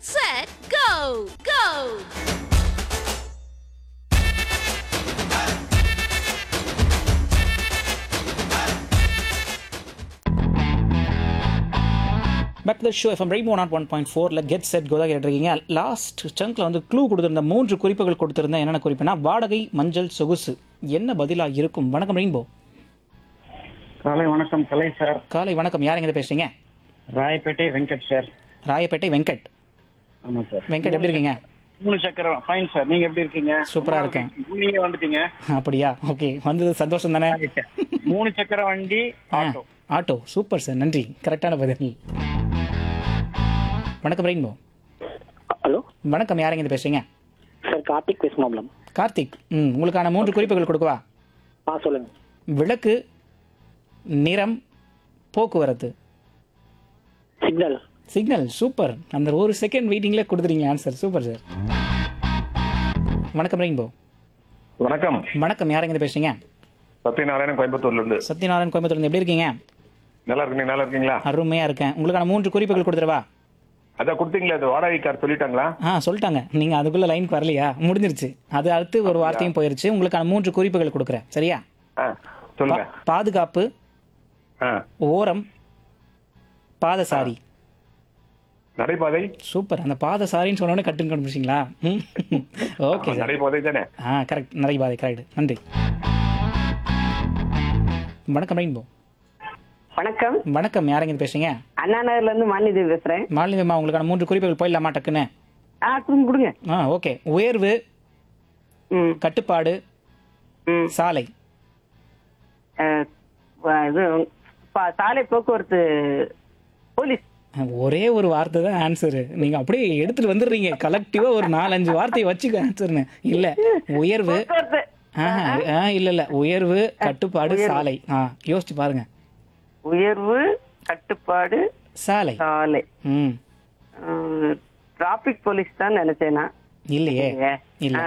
set, go, go! Back to show FM rainbow nought one point ஃபோரில் get set கோதா கேட்டிருக்கீங்க last சங்க்ல வந்து clue கொடுத்திருந்த மூன்று குறிப்புகள் கொடுத்திருந்தேன் என்னென்ன குறிப்புனா வாடகை மஞ்சள் சொகுசு என்ன பதிலாக இருக்கும் வணக்கம் ரெயின்போ காலை வணக்கம் கலை சார் காலை வணக்கம் யாருங்க இதை பேசுறீங்க ராயப்பேட்டை வெங்கட் சார் ராயப்பேட்டை வெங்கட் ஆமா சார் வெங்கட் எப்படி இருக்கீங்க மூணு சக்கரம் ஃபைன் சார் நீங்க எப்படி இருக்கீங்க சூப்பரா இருக்கேன். நீங்க வந்துட்டீங்க அப்படியா ஓகே வந்தது சந்தோஷம் தானே மூணு சக்கர வண்டி ஆ, ஆட்டோ ஆட்டோ சூப்பர் சார் நன்றி கரெக்டான பதில் வணக்கம் ரெயின்போ ஹலோ வணக்கம் யாருங்க இதை பேசுறீங்க சார் கார்த்திக் பேசணும் கார்த்திக் ம் உங்களுக்கான மூன்று குறிப்புகள் கொடுக்கவா ஆ சொல்லுங்க விளக்கு நிறம் போக்குவரத்து சிக்னல் சிக்னல் சூப்பர் அந்த ஒரு செகண்ட் வெயிட்டிங்ல கொடுத்துறீங்க ஆன்சர் சூப்பர் சார் வணக்கம் ரெயின்போ வணக்கம் வணக்கம் யாருங்க இதை பேசுறீங்க சத்யநாராயணன் கோயம்புத்தூர்ல இருந்து சத்யநாராயண் கோயம்புத்தூர் எப்படி இருக்கீங்க நல்லா இருக்கீங்க நல்லா இருக்கீங்களா அருமையா இருக்கேன் உங்களுக்கான மூன்று குறிப்புகள் கொடுத்துருவா அதான் கொடுத்தீங்களா அது வாடகை கார் சொல்லிட்டாங்களா ஆ சொல்லிட்டாங்க நீங்க அதுக்குள்ள லைனுக்கு வரலையா முடிஞ்சிருச்சு அது அடுத்து ஒரு வார்த்தையும் போயிருச்சு உங்களுக்கான மூன்று குறிப்புகள் கொடுக்குறேன் சரியா ஆ சொல்லுங்க பா- பாதுகாப்பு ஆ ஓரம் பாதசாரி நடைபாதை சூப்பர் அந்த பாதசாரின்னு சொன்ன உடனே கட்டுன்னு கண்டுபிடிச்சிங்களா ஓகே ஆமா, சார் நடைபாதை தானே ஆ கரெக்ட் நிறைய பாதை கரெக்ட் நன்றி வணக்கம் ரெயின்போ வணக்கம் வணக்கம் யாருங்க இது பேசுறீங்க அண்ணா நகர்ல இருந்து மாநிதி பேசுறேன் மாலினியம்மா உங்களுக்கான மூன்று குறிப்புகள் போயிடலாமா டக்குன்னு ஆ கொடுங்க கொடுங்க ஆ ஓகே உயர்வு ம் கட்டுப்பாடு ம் சாலை அஹ், வ- இது பா- சாலை போக்குவரத்து போலீஸ் ஒரே ஒரு வார்த்தை தான் ஆன்சரு நீங்க அப்படியே எடுத்துட்டு வந்துடுறீங்க கலெக்டிவா ஒரு நாலஞ்சு வார்த்தையை வச்சுக்க ஆன்சர்னு இல்ல உயர்வு போக்குவரத்து ஆஹா, ஆ இல்ல இல்ல உயர்வு கட்டுப்பாடு சாலை ஆ யோசிச்சு பாருங்க உயர்வு கட்டுப்பாடு சாலை சாலை ம் டிராபிக் போலீஸ் தான் நினைச்சேன் நான் இல்லையே இல்லையே. இல்ல